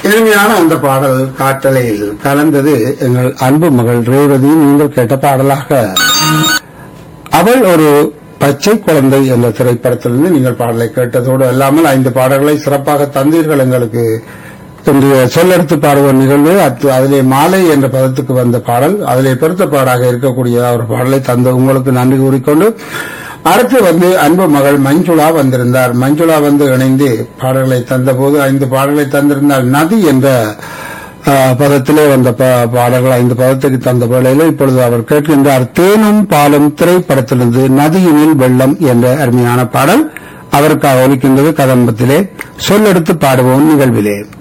இனிமையான அந்த பாடல் காற்றலையில் கலந்தது எங்கள் அன்பு மகள் ரேவதி நீங்கள் கேட்ட பாடலாக அவள் ஒரு பச்சை குழந்தை என்ற திரைப்படத்திலிருந்து நீங்கள் பாடலை கேட்டதோடு அல்லாமல் ஐந்து பாடல்களை சிறப்பாக தந்தீர்கள் எங்களுக்கு இன்றைய சொல்லெடுத்து பாடுவோர் நிகழ்வு அத்து- அதிலே மாலை என்ற பதத்துக்கு வந்த பாடல் அதிலே பெருத்த பாடாக இருக்கக்கூடிய ஒரு பாடலை தந்த உங்களுக்கு நன்றி கூறிக்கொண்டு அடுத்து வந்து அன்பு மகள் மஞ்சுளா வந்திருந்தார் மஞ்சுளா வந்து இணைந்து பாடல்களை தந்தபோது ஐந்து பாடல்களை தந்திருந்தால் நதி என்ற ஆ, பதத்திலே வந்த பா- பாடல்கள் ஐந்து பதத்துக்கு தந்த வேளையில இப்பொழுது அவர் கேட்கின்றார் தேனும் பாலும் திரைப்படத்திலிருந்து நதியினில் வெள்ளம் என்ற அருமையான பாடல் அவருக்காக ஒலிக்கின்றது கதம்பத்திலே சொல்லெடுத்து பாடுவோம் நிகழ்விலே